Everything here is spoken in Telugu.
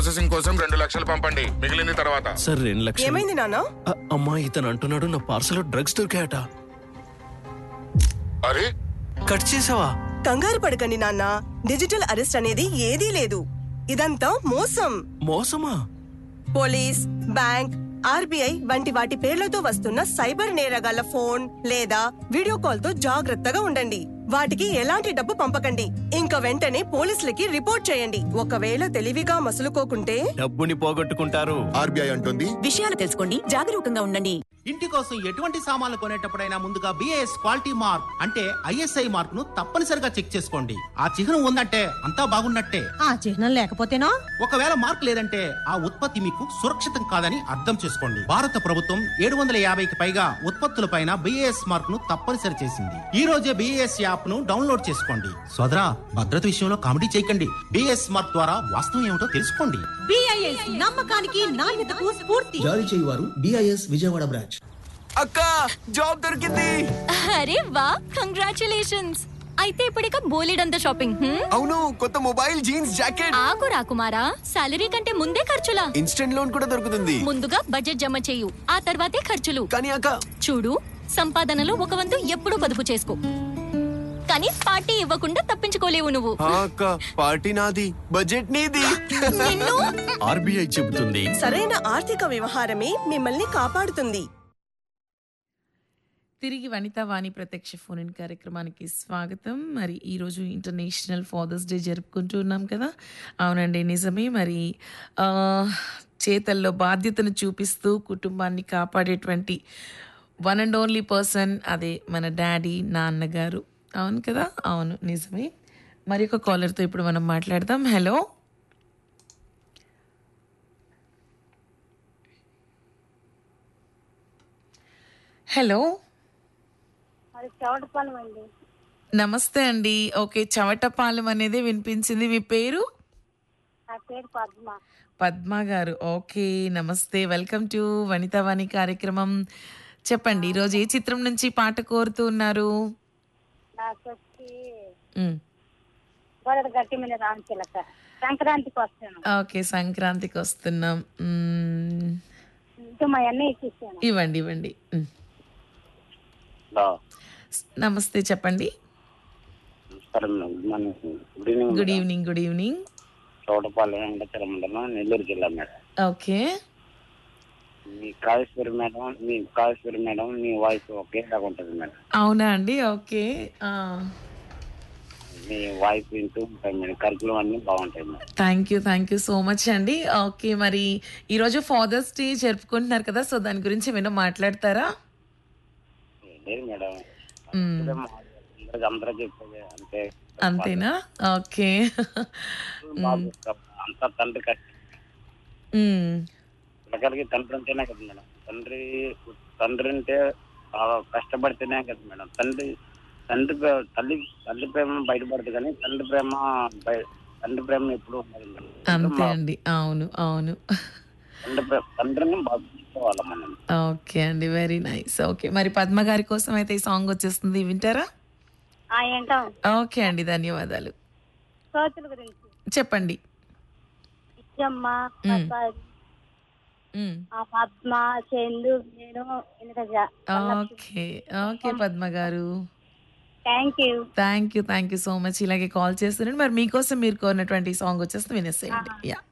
ప్రాసెసింగ్ కోసం రెండు లక్షలు పంపండి మిగిలింది తర్వాత సార్ రెండు లక్షలు ఏమైంది నాన్న అ- అమ్మా ఇతను అంటున్నాడు నా పార్సల్ డ్రగ్స్ దొరికాయట అరే కట్ చేసావా కంగారు పడకండి నాన్న డిజిటల్ అరెస్ట్ అనేది ఏదీ లేదు ఇదంతా మోసం మోసమా పోలీస్ బ్యాంక్ ఆర్బీఐ వంటి వాటి పేర్లతో వస్తున్న సైబర్ నేరగాళ్ల ఫోన్ లేదా వీడియో కాల్ తో జాగ్రత్తగా ఉండండి వాటికి ఎలాంటి డబ్బు పంపకండి ఇంకా వెంటనే పోలీసులకి రిపోర్ట్ చేయండి ఒకవేళ తెలివిగా మసులుకోకుంటే డబ్బుని పోగొట్టుకుంటారు ఆర్బీఐ అంటుంది విషయాలు తెలుసుకోండి జాగరూకంగా ఉండండి ఇంటి కోసం ఎటువంటి సామాన్లు కొనేటప్పుడైనా ముందుగా బిఏఎస్ క్వాలిటీ మార్క్ అంటే ఐఎస్ఐ మార్క్ ను తప్పనిసరిగా చెక్ చేసుకోండి ఆ చిహ్నం ఉందంటే అంతా బాగున్నట్టే ఆ చిహ్నం లేకపోతేనో ఒకవేళ మార్క్ లేదంటే ఆ ఉత్పత్తి మీకు సురక్షితం కాదని అర్థం చేసుకోండి భారత ప్రభుత్వం ఏడు వందల యాభైకి పైగా ఉత్పత్తులపైన బిఏఎస్ మార్క్ ను తప్పనిసరి చేసింది ఈ రోజే బిఏఎస్ యాప్ ను డౌన్లోడ్ చేసుకోండి సోదరా భద్రత విషయంలో కామెడీ చేయకండి బిఏఎస్ మార్క్ ద్వారా వాస్తవం ఏమిటో తెలుసుకోండి బిఐఎస్ నమ్మకానికి నాణ్యతకు స్ఫూర్తి జారీ చేయువారు డిఐఎస్ విజయవాడ బ్రాంచ్ అక్క జాబ్ దొరికింది అరే వా కంగ్రాచులేషన్స్ అయితే ఇప్పుడిక బోలెడంత షాపింగ్ హ్మ్? అవును కొత్త మొబైల్ జీన్స్ జాకెట్ ఆగు రాకుమారా సాలరీ కంటే ముందే ఖర్చులా ఇన్స్టెంట్ లోన్ కూడా దొరుకుతుంది ముందుగా బడ్జెట్ జమ చేయు ఆ తర్వాతే ఖర్చులు కానీ అక్క చూడు సంపాదనలో ఒక వంతు ఎప్పుడూ పొదుపు చేసుకో కానీ పార్టీ ఇవ్వకుండా తప్పించుకోలేవు నువ్వు ఆ అక్క పార్టీ నాది బడ్జెట్ నీది నిన్ను ఆర్బీఐ చెబుతుంది సరైన ఆర్థిక వ్యవహారమే మిమ్మల్ని కాపాడుతుంది తిరిగి వనితా వాణి ప్రత్యక్ష ఫోన్ ఇన్ కార్యక్రమానికి స్వాగతం మరి ఈరోజు ఇంటర్నేషనల్ ఫాదర్స్ డే జరుపుకుంటున్నాం కదా అవునండి నిజమే మరి ఆ, చేతల్లో బాధ్యతను చూపిస్తూ కుటుంబాన్ని కాపాడేటువంటి వన్ అండ్ ఓన్లీ పర్సన్ అదే మన డాడీ నాన్నగారు అవును కదా అవును నిజమే మరి ఒక కాలర్తో ఇప్పుడు మనం మాట్లాడదాం హలో హలో అది చవటపాలెం అండి నమస్తే అండి ఓకే చవటపాలెం అనేది వినిపించింది మీ పేరు నా పేరు పద్మ పద్మ గారు ఓకే నమస్తే వెల్కమ్ టు వనితావాణి కార్యక్రమం చెప్పండి ఈరోజు ఏ చిత్రం నుంచి పాట కోరుతూ ఉన్నారు నాకు వచ్చి మ్, గోడల గట్టి మీద రామచిలక సంక్రాంతికి వస్తాను ఓకే సంక్రాంతికి వస్తున్నాం మ్, ఇంకా మా అన్నయ్య ఇచ్చేసాను ఇవ్వండి ఇవ్వండి మ్. నమస్తే చెప్పండి నమస్కారం good morning good evening good evening good evening Chotapalem వెంకటచర మండలం నెల్లూరు జిల్లా మేడం ఓకే మీ కాళేశ్వరి మేడం మీ కాళేశ్వరి మేడం మీ వాయిస్ ఒకేలాగా ఉంటుంది మేడం అవునా అండి ఓకే ఆ. మీ వాయిస్ వింటూ ఉంటాయి మేడం కరికులం అన్ని బాగుంటాయి madam thank you thank you so much అండి ఓకే మరి ఈరోజు ఫాదర్స్ డే జరుపుకుంటున్నారు కదా సో దాని గురించి ఏమైనా మాట్లాడతారా లేదు మేడం మ్మ్. ఇప్పుడే మా అందరికి అందరూ చెప్పేది అంతే అంతేనా ఓకే బాబు అంతా తండ్రి కష్టం మ్మ్. పిల్లకాయలకి తండ్రి ఉంటేనే కదా మేడం తండ్రి తండ్రి అంటే బాగా కష్టపడితేనే కదా మేడం తండ్రి తండ్రి ప్రే- తల్లి తల్లి ప్రేమ బయటపడదు కానీ తండ్రి ప్రేమ బయ- తండ్రి ప్రేమ ఎప్పుడు ఉండదు మేడం అంతే అండి అవును అవును తండ్రి ప్రేమ తండ్రిని బాగా చూసుకోవాలి మనం ఓకే అండి వెరీ నైస్ ఓకే మరి పద్మ గారి కోసం అయితే ఈ సాంగ్ వచ్చేస్తుంది వింటారా ఆ ఏంటాం ఓకే అండి ధన్యవాదాలు కోతుల గురించి చెప్పండి ఇచ్చమ్మ మ్మ్. పద్మ, మ్మ్. ఆ పద్మ చందు నేను ఇనకజ ఓకే ఓకే పద్మ గారు thank you thank you thank you so much ఇలాగే కాల్ చేస్తున్నాను మరి మీకోసం మీరు కోరినటువంటి సాంగ్ వచ్చేస్తే వినేసేయండి యా